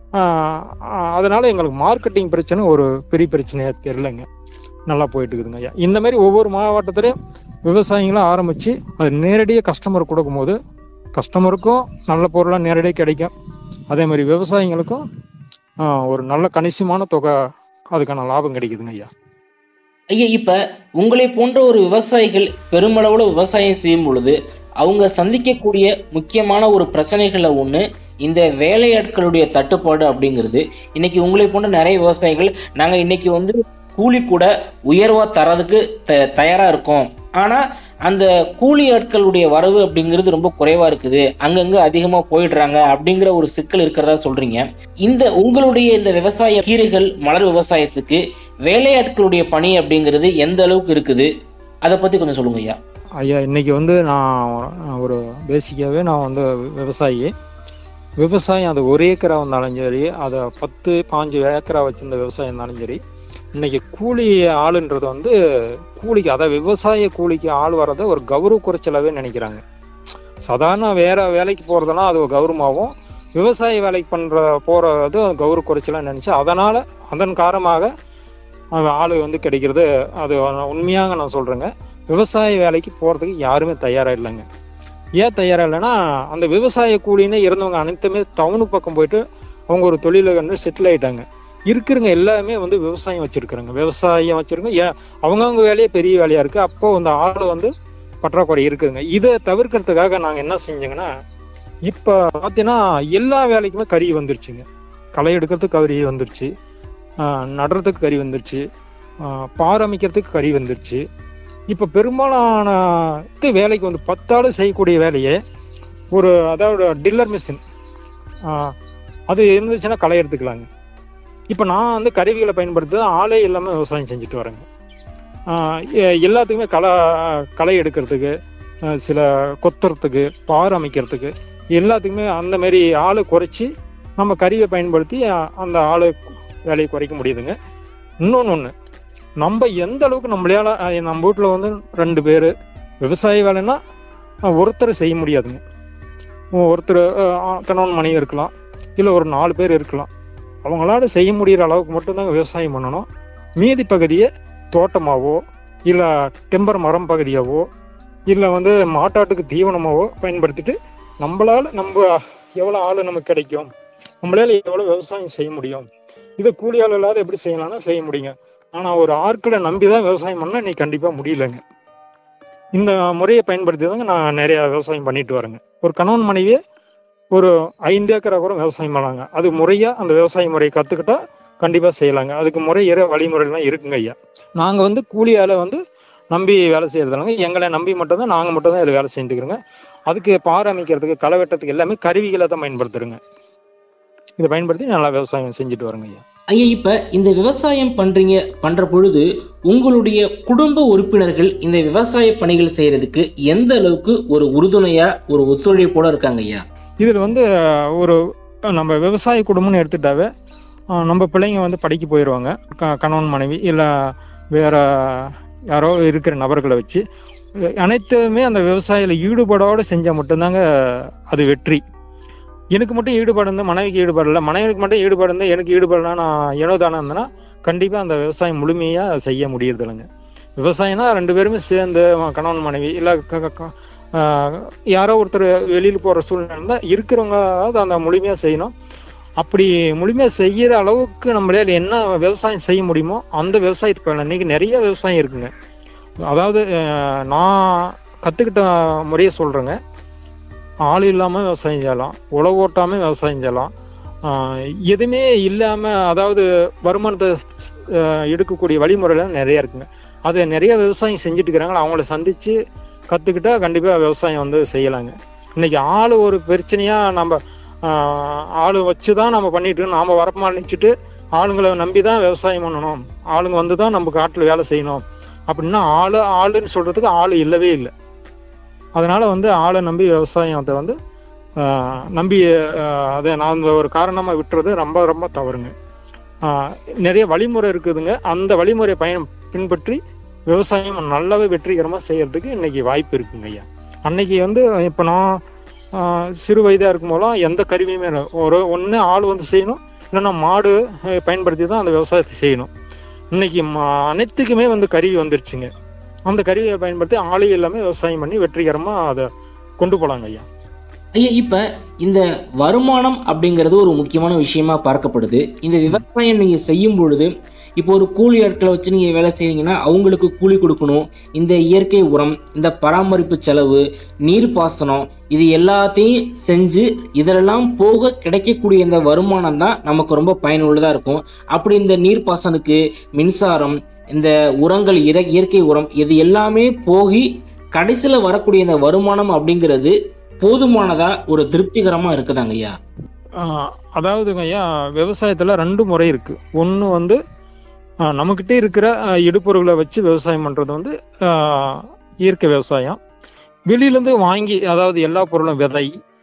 ஆஹ் ஆஹ் அதனால எங்களுக்கு மார்க்கெட்டிங் பிரச்சனை ஒரு பெரிய பிரச்சனையா தெரியலங்க நல்லா போயிட்டு இருக்குதுங்க ஐயா இந்த மாதிரி ஒவ்வொரு மாவட்டத்திலையும் விவசாயிகளும் ஆரம்பிச்சு அது நேரடியாக கஸ்டமர் கொடுக்கும்போது கஸ்டமருக்கும் நல்ல பொருளாக நேரடியாக கிடைக்கும் அதே மாதிரி விவசாயிங்களுக்கும் ஆஹ், ஒரு நல்ல கணிசமான தொகை அதுக்கான லாபம் கிடைக்குதுங்க ஐயா ஐயா இப்ப உங்களை போன்ற ஒரு விவசாயிகள் பெருமளவுல விவசாயம் செய்யும் பொழுது அவங்க சந்திக்கக்கூடிய முக்கியமான ஒரு பிரச்சனைகள்ல ஒண்ணு இந்த வேலையாட்களுடைய தட்டுப்பாடு அப்படிங்கிறது இன்னைக்கு உங்களை போன்ற நிறைய விவசாயிகள் நாங்க இன்னைக்கு வந்து கூலி கூட உயர்வா தரதுக்கு த- தயாரா இருக்கோம் ஆனா அந்த கூலி ஆட்களுடைய வரவு அப்படிங்கிறது ரொம்ப குறைவா இருக்குது அங்கங்க அதிகமா போயிடுறாங்க அப்படிங்கிற ஒரு சிக்கல் இருக்கிறதா சொல்றீங்க இந்த உங்களுடைய இந்த விவசாய கீரைகள் மலர் விவசாயத்துக்கு வேலையாட்களுடைய பணி அப்படிங்கிறது எந்த அளவுக்கு இருக்குது அதை பத்தி கொஞ்சம் சொல்லுங்க ஐயா ஐயா இன்னைக்கு வந்து நான் ஒரு பேசிக்காவே நான் வந்து விவசாயி விவசாயம் அது ஒரு ஏக்கரா இருந்தாலும் சரி அதை பத்து பாஞ்சு ஏக்கரா வச்சிருந்த விவசாயம் இருந்தாலும் சரி இன்னைக்கு கூலி ஆளுன்றது வந்து கூலிக்கு அதை விவசாய கூலிக்கு ஆள் வர்றதை ஒரு கௌரவ குறைச்சலாவே நினைக்கிறாங்க சாதாரண வேற வேலைக்கு போறதெல்லாம் அது ஒரு கௌரவமாகவும் விவசாய வேலைக்கு பண்ற போறது கௌரவ குறைச்சலா நினைச்சு அதனால அதன் காரணமாக அந்த ஆளு வந்து கிடைக்கிறது அது உண்மையாக நான் சொல்றேங்க விவசாய வேலைக்கு போறதுக்கு யாருமே தயாரா இல்லைங்க ஏன் தயாரா இல்லைன்னா அந்த விவசாய கூலின்னு இருந்தவங்க அனைத்துமே டவுனு பக்கம் போயிட்டு அவங்க ஒரு தொழில கண்டு செட்டில் ஆயிட்டாங்க இருக்கிறவங்க எல்லாமே வந்து விவசாயம் வச்சிருக்கிறாங்க விவசாயம் வச்சிருக்க ஏன் அவங்கவுங்க வேலையே பெரிய வேலையா இருக்கு அப்போ அந்த ஆள் வந்து பற்றாக்குறை இருக்குதுங்க இதை தவிர்க்கிறதுக்காக நாங்க என்ன செஞ்சோங்கன்னா இப்ப பாத்தீங்கன்னா எல்லா வேலைக்குமே கறி வந்துருச்சுங்க களை எடுக்கிறதுக்கு கறி வந்துருச்சு ஆஹ் நடுறதுக்கு கறி வந்துருச்சு ஆஹ் பார் அமைக்கிறதுக்கு கறி வந்துருச்சு இப்ப பெரும்பாலான இது வேலைக்கு வந்து பத்தாள் செய்யக்கூடிய வேலையை ஒரு அதாவது டில்லர் மிஷின் அது இருந்துச்சுன்னா களை எடுத்துக்கலாங்க இப்ப நான் வந்து கருவிகளை பயன்படுத்தி ஆளே இல்லாம விவசாயம் செஞ்சுட்டு வரேங்க ஆஹ் எ- எல்லாத்துக்குமே களை களை எடுக்கிறதுக்கு ஆஹ் சில கொத்துறதுக்கு பார் அமைக்கிறதுக்கு எல்லாத்துக்குமே அந்த மாதிரி ஆளை குறைச்சி நம்ம கருவியை பயன்படுத்தி அஹ், அந்த ஆளு வேலையை குறைக்க முடியுதுங்க இன்னொன்று ஒன்று நம்ம எந்த அளவுக்கு நம்மளால அஹ், நம்ம வீட்டில் வந்து ரெண்டு பேர் விவசாய வேலைன்னா அஹ், ஒருத்தர் செய்ய முடியாதுங்க ஒ- ஒருத்தர் அஹ், கணவன் மனைவி இருக்கலாம் இல்லை ஒரு நாலு பேர் இருக்கலாம் அவங்களால செய்ய முடிகிற அளவுக்கு மட்டும்தாங்க விவசாயம் பண்ணணும் மீதி பகுதியை தோட்டமாவோ இல்லை டெம்பர் மரம் பகுதியாவோ இல்லை வந்து மாட்டாட்டுக்கு தீவனமாவோ பயன்படுத்திட்டு நம்மளால நம்ம எவ்வளோ ஆள் நமக்கு கிடைக்கும் நம்மளால எவ்வளோ விவசாயம் செய்ய முடியும் இதை கூலி ஆள் இல்லாத எப்படி செய்யலாம்னா செய்ய முடியுங்க ஆனா ஒரு ஆட்களை நம்பி தான் விவசாயம் பண்ணா நீ கண்டிப்பா முடியலங்க இந்த முறையை பயன்படுத்தி தாங்க நான் நிறைய விவசாயம் பண்ணிட்டு வரேங்க ஒரு கணவன் மனைவியே ஒரு ஐந்து ஏக்கரா கூட விவசாயம் பண்ணலாங்க அது முறையா அந்த விவசாய முறையை கத்துக்கிட்டா கண்டிப்பா செய்யலாங்க அதுக்கு முறையிற வழிமுறைலாம் இருக்குங்க ஐயா நாங்க வந்து கூலி ஆளை வந்து நம்பி வேலை செய்யறதுனாங்க எங்களை நம்பி மட்டும் தான் நாங்க மட்டும் தான் இதில் வேலை செஞ்சுக்கிறோங்க அதுக்கு பார் அமைக்கிறதுக்கு களை வெட்டுறதுக்கு எல்லாமே கருவிகளை தான் பயன்படுத்துறோங்க இதை பயன்படுத்தி நல்லா விவசாயம் செஞ்சுட்டு வரேங்க ஐயா ஐயா இப்ப இந்த விவசாயம் பண்றீங்க பண்ற பொழுது உங்களுடைய குடும்ப உறுப்பினர்கள் இந்த விவசாய பணிகள் செய்யறதுக்கு எந்த அளவுக்கு ஒரு உறுதுணையா ஒரு ஒத்துழைப்போட இருக்காங்க ஐயா இதில் வந்து அஹ், ஒரு அஹ், நம்ம விவசாய குடும்பம்னு எடுத்துட்டாவே அஹ், நம்ம பிள்ளைங்க வந்து படிக்க போயிடுவாங்க க கணவன் மனைவி இல்லை வேற யாரோ இருக்கிற நபர்களை வச்சு அஹ், அனைத்துமே அந்த விவசாயில ஈடுபாடோடு செஞ்சால் மட்டும்தாங்க அது வெற்றி எனக்கு மட்டும் ஈடுபாடு இருந்தால் மனைவிக்கு ஈடுபாடு இல்லை மனைவிக்கு மட்டும் ஈடுபாடு இருந்தால் எனக்கு ஈடுபாடுனா நான் ஏனோ தானே இருந்தேன்னா கண்டிப்பாக அந்த விவசாயம் முழுமையாக செய்ய முடியறது இல்லைங்க விவசாயம்னா ரெண்டு பேருமே சேர்ந்து கணவன் மனைவி இல்லை ஆஹ் யாரோ ஒருத்தர் வெளியில் போற சூழ்நிலை இருந்தால் இருக்கிறவங்களாவது அந்த முழுமையா செய்யணும் அப்படி முழுமையா செய்யற அளவுக்கு நம்மளால என்ன விவசாயம் செய்ய முடியுமோ அந்த விவசாயத்துக்கு வேணும். இன்னைக்கு நிறைய விவசாயம் இருக்குங்க அதாவது ஆஹ் நான் கத்துக்கிட்ட முறையை சொல்றேங்க ஆள் இல்லாம விவசாயம் செய்யலாம் உழவு ஓட்டாம விவசாயம் செய்யலாம் ஆஹ் எதுவுமே இல்லாம அதாவது வருமானத்தை ஆஹ் எடுக்கக்கூடிய வழிமுறைகள் நிறைய இருக்குங்க அது நிறைய விவசாயம் செஞ்சுட்டு இருக்கிறாங்க அவங்கள சந்திச்சு கத்துக்கிட்டா கண்டிப்பா விவசாயம் வந்து செய்யலாங்க இன்னைக்கு ஆள் ஒரு பிரச்சனையா நம்ம ஆஹ், ஆளு வச்சுதான் நம்ம பண்ணிட்டு இருக்கோம். நாம வரமாளிச்சுட்டு ஆளுங்களை நம்பி தான் விவசாயம் பண்ணணும் ஆளுங்க வந்து தான் நம்ம காட்டுல வேலை செய்யணும் அப்படின்னா ஆளு ஆளுன்னு சொல்றதுக்கு ஆள் இல்லவே இல்லை அதனால வந்து ஆளை நம்பி விவசாயத்தை வந்து ஆஹ், நம்பி ஆஹ், அதை நான் அந்த ஒரு காரணமா விட்டுறது ரொம்ப ரொம்ப தவறுங்க ஆஹ், நிறைய வழிமுறை இருக்குதுங்க அந்த வழிமுறையை பயன் பின்பற்றி விவசாயம் நல்லாவே வெற்றிகரமா செய்யறதுக்கு இன்னைக்கு வாய்ப்பு இருக்குங்க ஐயா அன்னைக்கு வந்து இப்ப நான் ஆஹ், சிறு வயதா இருக்கும் போதெல்லாம் எந்த கருவியுமே இல்லை. ஒரு ஒண்ணு ஆள் வந்து செய்யணும் இல்லைன்னா மாடு அஹ், பயன்படுத்தி தான் அந்த விவசாயத்தை செய்யணும் இன்னைக்கு ம- அனைத்துக்குமே வந்து கருவி வந்துருச்சுங்க அந்த கருவியை பயன்படுத்தி ஆளே எல்லாமே விவசாயம் பண்ணி வெற்றிகரமா அதை கொண்டு போலாங்க ஐயா ஐயா இப்ப இந்த வருமானம் அப்படிங்கிறது ஒரு முக்கியமான விஷயமா பார்க்கப்படுது இந்த விவசாயம் நீங்க செய்யும் பொழுது இப்போ ஒரு கூலி ஆட்களை வச்சு நீங்க வேலை செய்றீங்கன்னா அவங்களுக்கு கூலி கொடுக்கணும் இந்த இயற்கை உரம் இந்த பராமரிப்பு செலவு நீர்ப்பாசனம் இது எல்லாத்தையும் செஞ்சு இதெல்லாம் போக கிடைக்கக்கூடிய இந்த வருமானம் தான் நமக்கு ரொம்ப பயனுள்ளதா இருக்கும் அப்படி இந்த நீர்ப்பாசனுக்கு மின்சாரம் இந்த உரங்கள் இற- இயற்கை உரம் இது எல்லாமே போகி கடைசியில வரக்கூடிய இந்த வருமானம் அப்படிங்கிறது போதுமானதா ஒரு திருப்திகரமா இருக்குதாங்க ஐயா ஆஹ் அதாவதுங்க ஐயா விவசாயத்துல ரெண்டு முறை இருக்கு ஒண்ணு வந்து ஆஹ் நம்மகிட்ட இருக்கிற ஆஹ் இடுபொருளை வச்சு விவசாயம் பண்றது வந்து ஆஹ் இயற்கை விவசாயம் வெளியில இருந்து வாங்கி அதாவது எல்லா பொருளும் விதை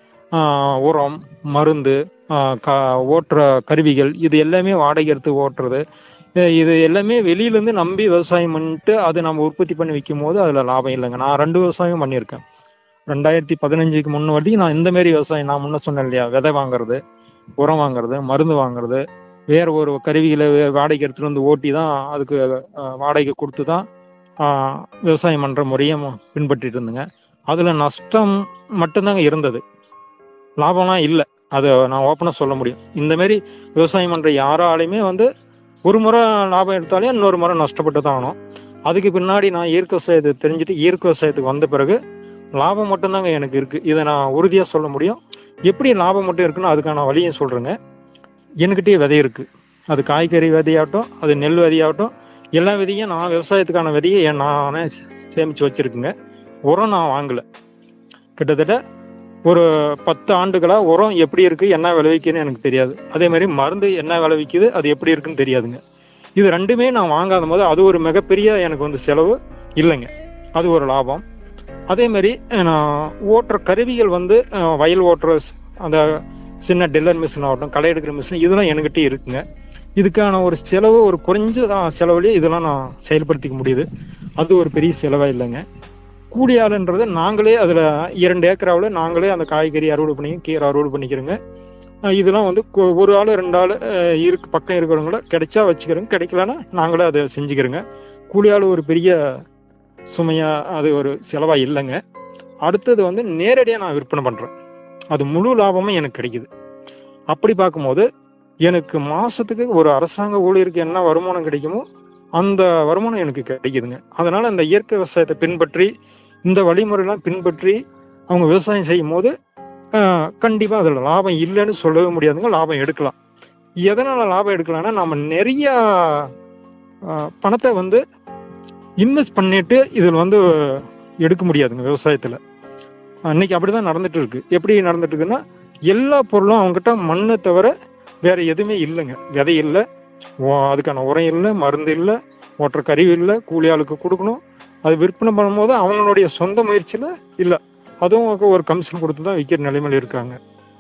ஆஹ் உரம் மருந்து ஆஹ் க ஓட்டுற கருவிகள் இது எல்லாமே வாடகை எடுத்து ஓட்டுறது அஹ் இது எல்லாமே வெளியில இருந்து நம்பி விவசாயம் பண்ணிட்டு அதை நம்ம உற்பத்தி பண்ணி விற்கும் போது அதுல லாபம் இல்லைங்க நான் ரெண்டு விவசாயம் பண்ணியிருக்கேன் ரெண்டாயிரத்தி பதினஞ்சுக்கு முன்ன வட்டி நான் இந்த மாதிரி விவசாயம் நான் முன்ன சொன்னேன் இல்லையா விதை வாங்குறது உரம் வாங்குறது மருந்து வாங்குறது வேற ஒரு கருவிகளை வே- வாடகைக்கு எடுத்துட்டு வந்து ஓட்டி தான் அதுக்கு அஹ், வாடகை கொடுத்து தான் ஆஹ், விவசாயம் பண்ற முறையை ம- பின்பற்றிட்டு இருந்தேங்க அதுல நஷ்டம் மட்டும்தாங்க இருந்தது லாபம்லாம் இல்லை அதை நான் ஓப்பனா சொல்ல முடியும் இந்த மாதிரி விவசாயம் பண்ற யாராலையுமே வந்து ஒரு முறை லாபம் எடுத்தாலே இன்னொரு முறை நஷ்டப்பட்டு தான் ஆகணும் அதுக்கு பின்னாடி நான் இயற்கை விவசாயத்தை தெரிஞ்சுட்டு இயற்கை விவசாயத்துக்கு வந்த பிறகு லாபம் மட்டும்தாங்க எனக்கு இருக்கு இதை நான் உறுதியா சொல்ல முடியும் எப்படி லாபம் மட்டும் இருக்குன்னு அதுக்கான வழியும் சொல்றேங்க என்கிட்டயே விதை இருக்கு அது காய்கறி விதையாகட்டும் அது நெல் விதையாகட்டும் எல்லா விதையும் நான் விவசாயத்துக்கான விதையை என் நானே சே- சேமிச்சு வச்சிருக்குங்க உரம் நான் வாங்கல கிட்டத்தட்ட ஒரு பத்து ஆண்டுகளா உரம் எப்படி இருக்கு என்ன விளைவிக்குதுன்னு எனக்கு தெரியாது அதே மாதிரி மருந்து என்ன விளைவிக்குது அது எப்படி இருக்குன்னு தெரியாதுங்க இது ரெண்டுமே நான் வாங்காத போது அது ஒரு மிகப்பெரிய எனக்கு வந்து செலவு இல்லைங்க அது ஒரு லாபம் அதே மாதிரி அஹ், நான் ஓட்டுற கருவிகள் வந்து அஹ், வயல் ஓட்டுற ஸ்- அந்த சின்ன டில்லர் மிஷின் ஆகட்டும் களை எடுக்கிற மிஷின் இதெல்லாம் என்கிட்ட இருக்குங்க இதுக்கான ஒரு செலவு ஒரு குறைஞ்ச தான் செலவுலேயே இதெல்லாம் நான் செயல்படுத்திக்க முடியுது அது ஒரு பெரிய செலவா இல்லைங்க கூலி ஆளுன்றது நாங்களே அதுல இரண்டு ஏக்கராவில் நாங்களே அந்த காய்கறி அறுவடை பண்ணி கீரை அறுவடை பண்ணிக்கிறோங்க அஹ் இதெல்லாம் வந்து கொ- ஒரு ஆள் ரெண்டு ஆள் அஹ், இருக்கு பக்கம் இருக்கிறவங்கள கிடைச்சா வச்சுக்கிறோங்க கிடைக்கலன்னா நாங்களே அதை செஞ்சுக்கிறோங்க கூலி ஆள் ஒரு பெரிய சுமையா அது ஒரு செலவா இல்லைங்க அடுத்தது வந்து நேரடியா நான் விற்பனை பண்றேன் அது முழு லாபமும் எனக்கு கிடைக்குது அப்படி பார்க்கும்போது எனக்கு மாசத்துக்கு ஒரு அரசாங்க ஊழியருக்கு என்ன வருமானம் கிடைக்குமோ அந்த வருமானம் எனக்கு கிடைக்குதுங்க அதனால இந்த இயற்கை விவசாயத்தை பின்பற்றி இந்த வழிமுறையெல்லாம் பின்பற்றி அவங்க விவசாயம் செய்யும் போது ஆஹ், கண்டிப்பா அதுல லாபம் இல்லைன்னு சொல்லவே முடியாதுங்க லாபம் எடுக்கலாம் எதனால லாபம் எடுக்கலாம்னா நம்ம நிறைய ஆஹ், பணத்தை வந்து இன்வெஸ்ட் பண்ணிட்டு இதில் வந்து எடுக்க முடியாதுங்க விவசாயத்துல அன்னைக்கு அப்படிதான் நடந்துட்டு இருக்கு எப்படி நடந்துட்டு இருக்குன்னா எல்லா பொருளும் அவங்ககிட்ட மண்ணை தவிர வேற எதுவுமே இல்லைங்க விதை இல்லை ஓ- அதுக்கான உரம் இல்லை மருந்து இல்லை ஓட்டுற கருவி இல்லை கூலி ஆளுக்கு கொடுக்கணும் அது விற்பனை பண்ணும்போது அவங்களுடைய சொந்த முயற்சியில இல்லை அதுவும் ஒரு கமிஷன் கொடுத்து தான் விற்கிற நிலைமையில இருக்காங்க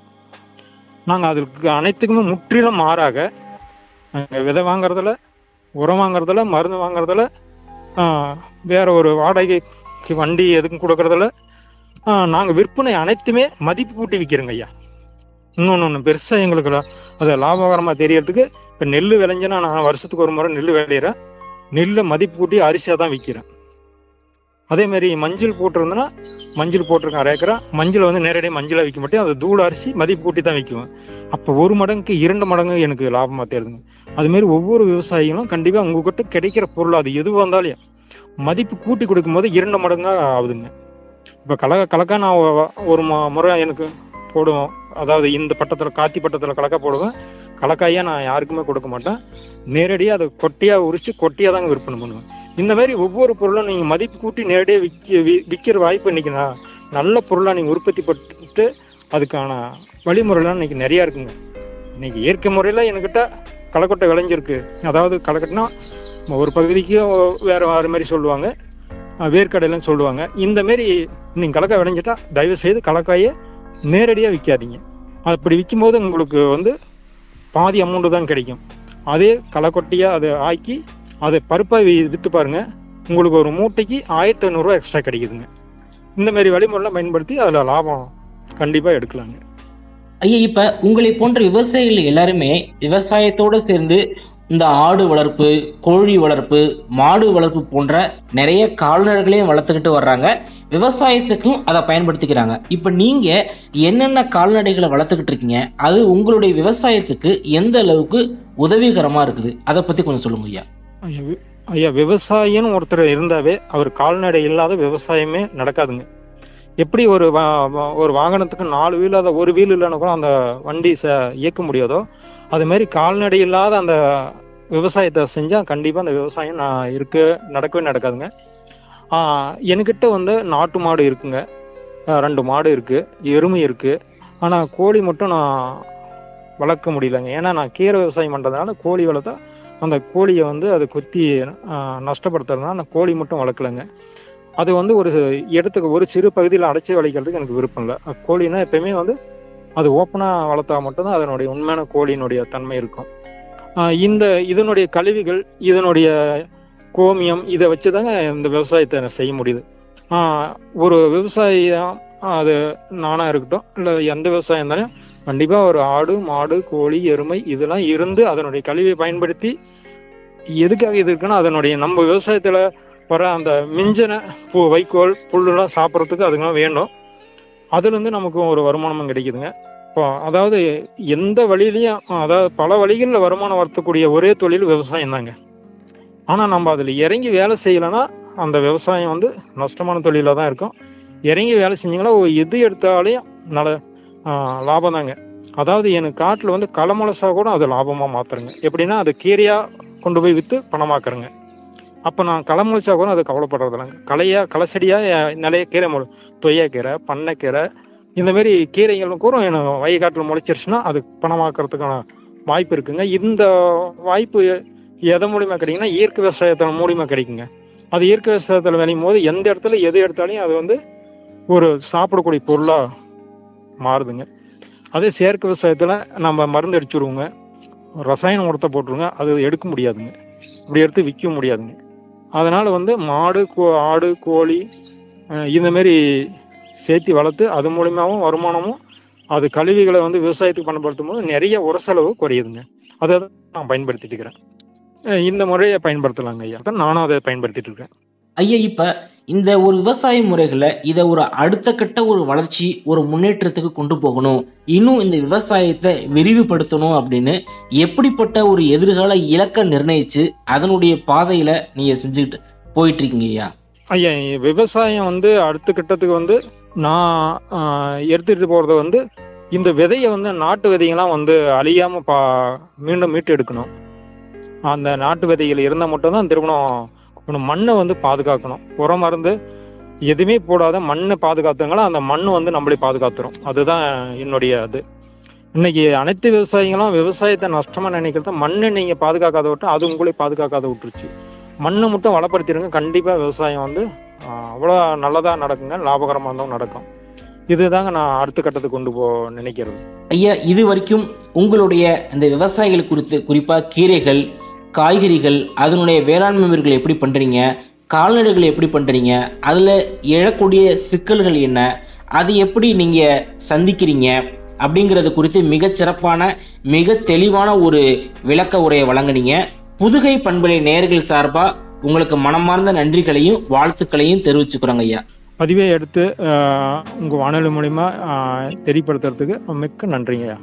நாங்கள் அதுக்கு அனைத்துக்குமே முற்றிலும் மாறாக நாங்க விதை வாங்குறதுல உரம் வாங்குறதுல மருந்து வாங்குறதுல ஆஹ், வேற ஒரு வாடகைக்கு வண்டி எதுக்கும் கொடுக்கறதுல ஆஹ், நாங்க விற்பனை அனைத்துமே மதிப்பு கூட்டி விற்கிறோங்க ஐயா இன்னொன்னு ஒண்ணு பெருசா எங்களுக்கு லா- அது லாபகரமா தெரியறதுக்கு இப்ப நெல் விளைஞ்சனா நான் வருஷத்துக்கு ஒரு முறை நெல் விளையிறேன் நெல்லை மதிப்பு கூட்டி அரிசியா தான் விற்கிறேன் அதே மாதிரி மஞ்சள் போட்டிருந்தேன்னா மஞ்சள் போட்டிருக்கேன் அரை ஏக்கரா மஞ்சள் வந்து நேரடியாக மஞ்சளா விற்க மாட்டேன் அது தூள் அரிசி மதிப்பு கூட்டி தான் விற்குவேன் அப்போ ஒரு மடங்குக்கு இரண்டு மடங்கு எனக்கு லாபமா தெரியுதுங்க அது மாதிரி ஒவ்வொரு விவசாயிகளும் கண்டிப்பா உங்ககிட்ட கிடைக்கிற பொருள் அது எது வந்தாலும் மதிப்பு கூட்டி கொடுக்கும்போது இரண்டு மடங்கா ஆகுதுங்க இப்ப கலக்க கலக்கா நான் ஒ- ஒரு மு- முறை எனக்கு போடுவோம் அதாவது இந்த பட்டத்துல காத்தி பட்டத்துல கலக்கா போடுவேன் கலக்காயா நான் யாருக்குமே கொடுக்க மாட்டேன் நேரடியா அதை கொட்டியா உரிச்சு கொட்டியா தாங்க விற்பனை பண்ணுவேன் இந்த மாதிரி ஒவ்வொரு பொருளும் நீங்க மதிப்பு கூட்டி நேரடியா விற்க வி- விற்கிற வாய்ப்பு இன்னைக்கு நான் நல்ல பொருளா நீங்க உற்பத்தி பட்டு அதுக்கான வழிமுறைலாம் இன்னைக்கு நிறைய இருக்குங்க இன்னைக்கு இயற்கை முறையில என்கிட்ட களைக்கொட்டை விளைஞ்சிருக்கு அதாவது களைக்கட்டுனா ஒரு பகுதிக்கு வேற வேற மாதிரி சொல்லுவாங்க அஹ் வேர்க்கடையிலன்னு சொல்லுவாங்க இந்த மாரி நீங்க கலக்காய் விளைஞ்சிட்டா தயவு செய்து கலக்காயை நேரடியா விற்காதீங்க அப்படி விற்கும்போது உங்களுக்கு வந்து பாதி அமௌண்ட் தான் கிடைக்கும் அதே களைக்கொட்டியா அதை ஆக்கி அதை பருப்பா வி- வித்து பாருங்க உங்களுக்கு ஒரு மூட்டைக்கு ஆயிரத்தி ஐநூறுரூவா எக்ஸ்ட்ரா கிடைக்குதுங்க இந்த மாதிரி வழிமுறைலாம் பயன்படுத்தி அதுல லாபம் கண்டிப்பா எடுக்கலாங்க ஐயா இப்ப உங்களை போன்ற விவசாயிகள் எல்லாருமே விவசாயத்தோட சேர்ந்து இந்த ஆடு வளர்ப்பு கோழி வளர்ப்பு மாடு வளர்ப்பு போன்ற நிறைய கால்நடைகளையும் வளர்த்துக்கிட்டு வர்றாங்க விவசாயத்துக்கும் அதை பயன்படுத்திக்கிறாங்க இப்ப நீங்க என்னென்ன கால்நடைகளை வளர்த்துக்கிட்டு இருக்கீங்க அது உங்களுடைய விவசாயத்துக்கு எந்த அளவுக்கு உதவிகரமா இருக்குது அதை பத்தி கொஞ்சம் சொல்லுங்க ஐயா ஐயா, வி- ஐயா விவசாயின்னு ஒருத்தர் இருந்தாவே அவர் கால்நடை இல்லாத விவசாயமே நடக்காதுங்க எப்படி ஒரு வா- வா- ஒரு வாகனத்துக்கு நாலு வீல் அதை ஒரு வீல் இல்லைன்னா கூட அந்த வண்டி ச இயக்க முடியாதோ அது மாதிரி கால்நடை இல்லாத அந்த விவசாயத்தை செஞ்சா கண்டிப்பா அந்த விவசாயம் நான் இருக்க நடக்கவே நடக்காதுங்க ஆஹ் என்கிட்ட வந்து நாட்டு மாடு இருக்குங்க ஆஹ் ரெண்டு மாடு இருக்கு எருமை இருக்கு ஆனா கோழி மட்டும் நான் வளர்க்க முடியலங்க ஏன்னா நான் கீரை விவசாயம் பண்றதுனால கோழி வளர்த்தா அந்த கோழியை வந்து அதை கொத்தி ஆஹ், நஷ்டப்படுத்துறதுனால நான் கோழி மட்டும் வளர்க்கலைங்க அது வந்து ஒரு இடத்துக்கு ஒரு சிறு பகுதியில் அடைச்சி வளர்க்கறதுக்கு எனக்கு விருப்பம் இல்லை அஹ், கோழினா எப்பயுமே வந்து அது ஓப்பனா வளர்த்தா மட்டும்தான் அதனுடைய உண்மையான கோழியினுடைய தன்மை இருக்கும் ஆஹ், இந்த இதனுடைய கழிவுகள் இதனுடைய கோமியம் இதை வச்சுதாங்க இந்த விவசாயத்தை செய்ய முடியுது ஆஹ், ஒரு விவசாயம் அது நானா இருக்கட்டும் இல்லை எந்த விவசாயம் இருந்தாலும் கண்டிப்பா ஒரு ஆடு மாடு கோழி எருமை இதெல்லாம் இருந்து அதனுடைய கழிவை பயன்படுத்தி எதுக்காக இது இருக்குன்னா அதனுடைய நம்ம விவசாயத்துல வர அந்த மிஞ்சின பூ வைக்கோல் புல்லுலாம் சாப்பிட்றதுக்கு அதுக்கெல்லாம் வேண்டும் அதுல இருந்து நமக்கு ஒரு வருமானமும் கிடைக்குதுங்க இப்போ அதாவது எந்த வழியிலையும் அதாவது பல வழிகளில் வருமானம் வரக்கூடிய ஒரே தொழில் விவசாயம் தாங்க ஆனா நம்ம அதுல இறங்கி வேலை செய்யலைன்னா அந்த விவசாயம் வந்து நஷ்டமான தொழிலாக தான் இருக்கும் இறங்கி வேலை செஞ்சீங்கன்னா ஒரு எது எடுத்தாலையும் நல்ல ஆஹ், லாபம் தாங்க அதாவது எனக்கு காட்டுல வந்து களமுளசா கூட அது லாபமா மாத்துறேங்க எப்படின்னா அது கீரையா கொண்டு போய் வித்து பணமாக்குறேங்க அப்ப நான் களமுளைச்சா கூட அது கவலைப்படுறது இல்லைங்க களையா களச்செடியா என் நிறைய கீரை முளை தொய்யாக்கீரை பண்ணைக்கீரை இந்த மாதிரி கீரைகளும் கூட எனக்கு வயக்காட்டில் முளைச்சிருச்சுன்னா அது பணமாக்குறதுக்கான வாய்ப்பு இருக்குங்க இந்த வாய்ப்பு எதன் மூலியமா கிடைக்குன்னா இயற்கை விவசாயத்தின் மூலியமா கிடைக்குங்க அது இயற்கை விவசாயத்துல விளையும் போது எந்த இடத்துல எது எடுத்தாலையும் அது வந்து ஒரு சாப்பிடக்கூடிய பொருளா மாறுதுங்க அதே செயற்கை விவசாயத்துல நம்ம மருந்து அடிச்சுருவோங்க ரசாயன உரத்தை போட்டுருங்க அது எடுக்க முடியாதுங்க இப்படி எடுத்து விற்க முடியாதுங்க அதனால வந்து மாடு கோ ஆடு கோழி அஹ் இந்த மாதிரி சேர்த்து வளர்த்து அது மூலியமாவும் வருமானமும் அது கழிவுகளை வந்து விவசாயத்துக்கு பயன்படுத்தும் போது நிறைய உர செலவு குறையுதுங்க அதை தான் நான் பயன்படுத்திட்டு இருக்கிறேன் அஹ் இந்த முறையை பயன்படுத்தலாங்க ஐயா அதான் நானும் அதை பயன்படுத்திட்டு இருக்கேன் ஐயா இப்ப இந்த ஒரு விவசாய முறைகளை இதை ஒரு அடுத்த கட்ட ஒரு வளர்ச்சி ஒரு முன்னேற்றத்துக்கு கொண்டு போகணும் இன்னும் இந்த விவசாயத்தை விரிவுபடுத்தணும் அப்படின்னு எப்படிப்பட்ட ஒரு எதிர்கால இலக்கை நிர்ணயிச்சு அதனுடைய பாதையில நீங்க செஞ்சுக்கிட்டு போயிட்டு இருக்கீங்க ஐயா ஐயா விவசாயம் வந்து அடுத்த கட்டத்துக்கு வந்து நான் ஆஹ், எடுத்துட்டு போறது வந்து இந்த விதையை வந்து நாட்டு விதைகள்லாம் வந்து அழியாம பா மீண்டும் மீட்டு எடுக்கணும் அந்த நாட்டு விதைகள் இருந்தால் மட்டும்தான் திருமணம் நம்ம மண்ணை வந்து பாதுகாக்கணும் உரம் மருந்து எதுவுமே போடாத மண்ணை பாதுகாத்தங்களோ அந்த மண் வந்து நம்மளே பாதுகாத்துரும் அதுதான் என்னுடைய இது இன்னைக்கு அனைத்து விவசாயிகளும் விவசாயத்தை நஷ்டமா நினைக்கிறத மண்ணை நீங்க பாதுகாக்காத விட்டு அது உங்களை பாதுகாக்காத விட்டுருச்சு மண்ணை மட்டும் வளப்படுத்திடுங்க கண்டிப்பா விவசாயம் வந்து ஆஹ், அவ்வளோ நல்லதா நடக்குங்க லாபகரமா இருந்தாலும் நடக்கும் இதுதாங்க நான் அடுத்த கட்டத்துக்கு கொண்டு போ நினைக்கிறது ஐயா இது வரைக்கும் உங்களுடைய இந்த விவசாயிகள் குறித்து குறிப்பா கீரைகள் காய்கறிகள் அதனுடைய வேளாண்மை முறைகள் எப்படி பண்றீங்க கால்நடைகள் எப்படி பண்றீங்க அதுல எழக்கூடிய சிக்கல்கள் என்ன அது எப்படி நீங்க சந்திக்கிறீங்க அப்படிங்கறது குறித்து மிகச் சிறப்பான மிக தெளிவான ஒரு விளக்க உரையை வழங்குனீங்க புதுகை பண்பலை நேயர்கள் சார்பா உங்களுக்கு மனமார்ந்த நன்றிகளையும் வாழ்த்துக்களையும் தெரிவிச்சுக்கிறோங்க ஐயா பதிவை எடுத்து ஆஹ், உங்க வானொலி மூலியமா ஆஹ், தெரியப்படுத்துறதுக்கு மிக்க நன்றிங்கய்யா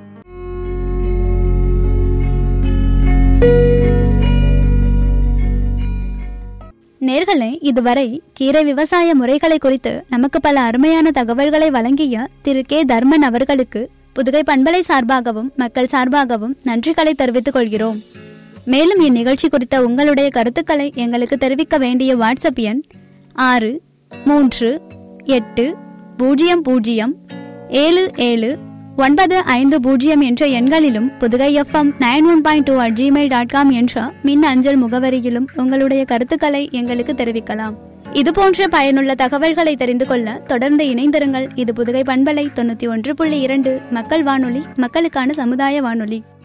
நேர்களே இதுவரை கீரை விவசாய முறைகளை குறித்து நமக்கு பல அருமையான தகவல்களை வழங்கிய திரு கே தர்மன் அவர்களுக்கு புதுகை பண்பலை சார்பாகவும் மக்கள் சார்பாகவும் நன்றிகளை தெரிவித்துக் கொள்கிறோம் மேலும் இந்நிகழ்ச்சி குறித்த உங்களுடைய கருத்துக்களை எங்களுக்கு தெரிவிக்க வேண்டிய வாட்ஸ்அப் எண் ஆறு மூன்று எட்டு பூஜ்ஜியம் பூஜ்ஜியம் ஏழு ஏழு ஒன்பது ஐந்து பூஜ்ஜியம் என்ற எண்களிலும் Pudugai FM nine one point two at Gmail dot com என்ற மின் அஞ்சல் முகவரியிலும் உங்களுடைய கருத்துக்களை எங்களுக்கு தெரிவிக்கலாம் இது போன்ற பயனுள்ள தகவல்களை தெரிந்து கொள்ள தொடர்ந்து இணைந்திருங்கள் இது புதுகை பண்பலை தொண்ணூத்தி ஒன்று புள்ளி இரண்டு மக்கள் வானொலி மக்களுக்கான சமுதாய வானொலி